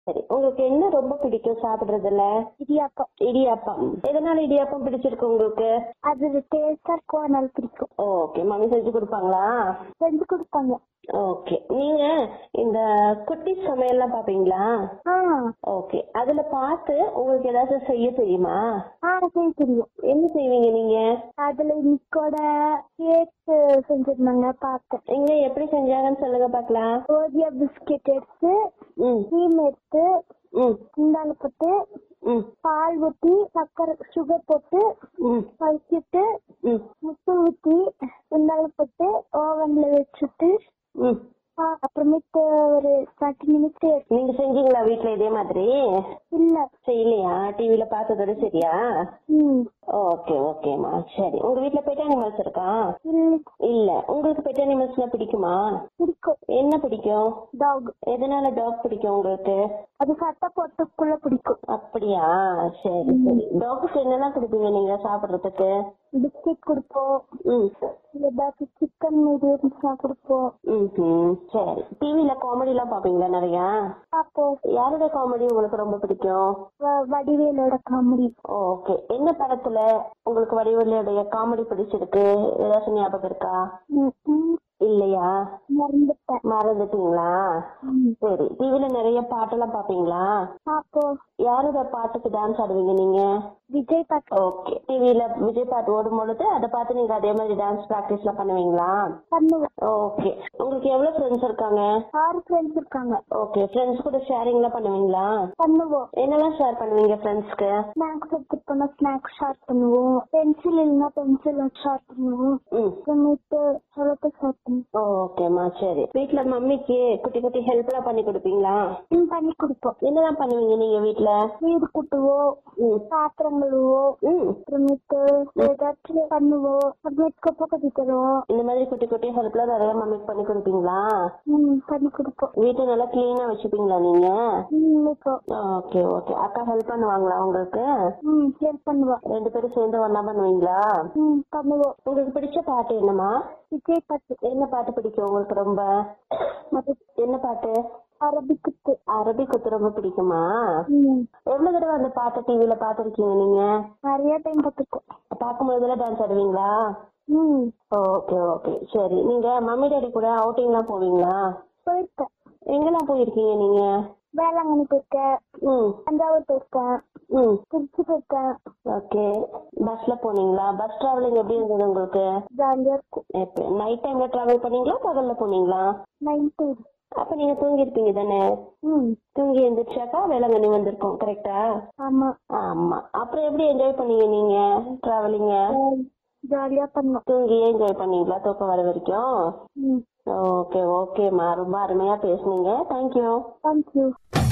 சரி உங்களுக்கு என்ன ரொம்ப பிடிக்கும் சாப்பிடுறதுல இடியாப்பம் இடியாப்பம் எதனால இடியாப்பம் பிடிச்சிருக்கு உங்களுக்கு அது டேஸ்டா இருக்கும் அதனால பிடிக்கும் ஓகே மம்மி செஞ்சு கொடுப்பாங்களா செஞ்சு கொடுப்பாங்க ஓகே நீங்க இந்த குட்டி சமையல்லாம் பாப்பீங்களா ஆ ஓகே அதுல பார்த்து உங்களுக்கு ஏதாச்சும் செய்ய தெரியுமா ஆ செய்ய தெரியும் என்ன செய்வீங்க நீங்க அதுல இன்னைக்கோட கேக் செஞ்சிருந்தாங்க பார்த்தேன் எங்க எப்படி செஞ்சாங்கன்னு சொல்லுங்க பாக்கலாம் ஓரியா பிஸ்கெட் எடுத்து ம் க்ரீம் எடுத்து ம் குண்டால போட்டு ம் பால் ஊத்தி சக்கரை சுகர் போட்டு ம் வச்சுட்டு ம் முட்டை ஊத்தி குண்டால போட்டு ஓவன்ல வச்சுட்டு ம் ஆ, அப்புறமேட்டு ஒரு தேர்ட்டி மினிட்ஸ் நீங்க செஞ்சீங்களா வீட்ல இதே மாதிரி இல்ல செய்யலையா டிவில பார்த்ததோட சரியா ம் ஓகே ஓகேம்மா சரி உங்க வீட்ல பெட் அனிமல்ஸ் இருக்கா இல்ல இல்ல உங்களுக்கு பெட் அனிமல்ஸ்னா பிடிக்குமா பிடிக்கும் என்ன பிடிக்கும் டாக் எதனால டாக் பிடிக்கும் உங்களுக்கு அது சட்டை போட்டுக்குள்ள பிடிக்கும் அப்படியா சரி சரி டாக்ஸ் என்னெல்லாம் கொடுப்பீங்க நீங்க சாப்பிடுறதுக்கு பிஸ்கெட் கொடுப்போம் ம் ஏதாச்சும் சிக்கன் இது இருந்துச்சுன்னா கொடுப்போம் ம் சரி டிவில காமெடி எல்லாம் பாப்பீங்களா நிறைய பார்ப்போம் யாரோட காமெடி உங்களுக்கு ரொம்ப பிடிக்கும் வ- வடிவேலோட காமெடி ஓகே என்ன படத்துல உங்களுக்கு வடிவலையுடைய காமெடி பிடிச்சிருக்கு ஏதாச்சும் ஞாபகம் இருக்கா ம், ம், இல்லையா மறந்துட்டேன் மறந்துட்டீங்களா ம், சரி டிவில நிறைய பாட்டெல்லாம் பாப்பீங்களா பார்ப்போம் யாரோட பாட்டுக்கு டான்ஸ் ஆடுவீங்க நீங்க விஜய் பாட்டு ஓகே டிவில விஜய் பாட்டு ஓடும் பொழுது அதை பார்த்து நீங்க அதே மாதிரி டான்ஸ் பிராக்டிஸ் எல்லாம் பண்ணுவீங்களா பண்ணுவோம் ஓகே உங்களுக்கு எவ்வளவு ஃப்ரெண்ட்ஸ் இருக்காங்க ஆறு ஃப்ரெண்ட்ஸ் இருக்காங்க ஓகே ஃப்ரெண்ட்ஸ் கூட ஷேரிங் எல்லாம் பண்ணுவீங்களா பண்ணுவோம் என்னெல்லாம் ஷேர் பண்ணுவீங்க ஃப்ரெண்ட்ஸ்க்கு ஸ்நாக்ஸ் எடுத்துட்டு போனா ஸ்நாக்ஸ் ஷேர் பண்ணுவோம் பென்சில் இல்லைன்னா பென்சில் ஷேர் பண்ணுவோம் ம் அப்புறமேட்டு சொல்லத்தை ஷேர் பண்ணுவோம் ஓகேம்மா சரி வீட்ல மம்மிக்கு குட்டி குட்டி ஹெல்ப் எல்லாம் பண்ணி கொடுப்பீங்களா ம், பண்ணி கொடுப்போம் என்னெல்லாம் பண்ணுவீங்க நீங்க வீட்ல வீடு கூட்டுவோம் ம் பாத்திரம் கழுவுவோம் ம் அப்புறமேட்டு ஏதாச்சும் பண்ணுவோம் அப்புறமேட்டு கொப்பை கட்டி தருவோம் இந்த மாதிரி குட்டி குட்டி ஹெல்ப்லாம் நிறைய மம்மிக்கு பண்ணி கொடுப்பீங்களா ம் பண்ணி கொடுப்போம் வீட்டை நல்லா கிளீனா வச்சுப்பீங்களா நீங்க ம் இப்போ ஓகே ஓகே அக்கா ஹெல்ப் பண்ணுவாங்களா உங்களுக்கு ம் ஹெல்ப் பண்ணுவோம் ரெண்டு பேரும் சேர்ந்து ஒண்ணா பண்ணுவீங்களா ம் பண்ணுவோம் உங்களுக்கு பிடிச்ச பாட்டு என்னம்மா விஜய் பாட்டு என்ன பாட்டு பிடிக்கும் உங்களுக்கு ரொம்ப அது என்ன பாட்டு அரபிக்குத்து அரபி குத்து ரொம்ப பிடிக்குமா ம் எவ்வளவு தடவை அந்த பாட்டை டிவில பாத்திருக்கீங்க நீங்க நிறைய டைம் பார்த்துருக்கோம் பார்க்கும்போதெல்லாம் டான்ஸ் ஆடுவீங்களா ம் ஓகே ஓகே சரி நீங்க மம்மி டாடி கூட அவுட்டிங் எல்லாம் போவீங்களா போயிருக்கேன் எங்கெல்லாம் போயிருக்கீங்க நீங்க வேளாங்கண்ணி போயிருக்கேன் ம் தஞ்சாவூர் போயிருக்கேன் ம் திருச்சி போயிருக்கேன் ஓகே பஸ்ல போனீங்களா பஸ் டிராவலிங் எப்படி இருந்தது உங்களுக்கு ஜாலியா இருக்கும் எப்ப நைட் டைம்ல டிராவல் பண்ணீங்களா பகல்ல போனீங்களா நைன்த்து அப்ப நீங்க தூங்கி இருப்பீங்க தானே ம் தூங்கி எந்திரிச்சாக்கா வேளாங்கண்ணி வந்திருக்கோம் கரெக்டா ஆமா ஆமா அப்புறம் எப்படி என்ஜாய் பண்ணீங்க நீங்க டிராவலிங்க ஜாலியா பண்ணோம் தூங்கியே என்ஜாய் பண்ணீங்களா தூக்கம் வர வரைக்கும் ம் ஓகே ஓகேம்மா ரொம்ப அருமையா பேசுனீங்க தேங்க்யூ தேங்க்யூ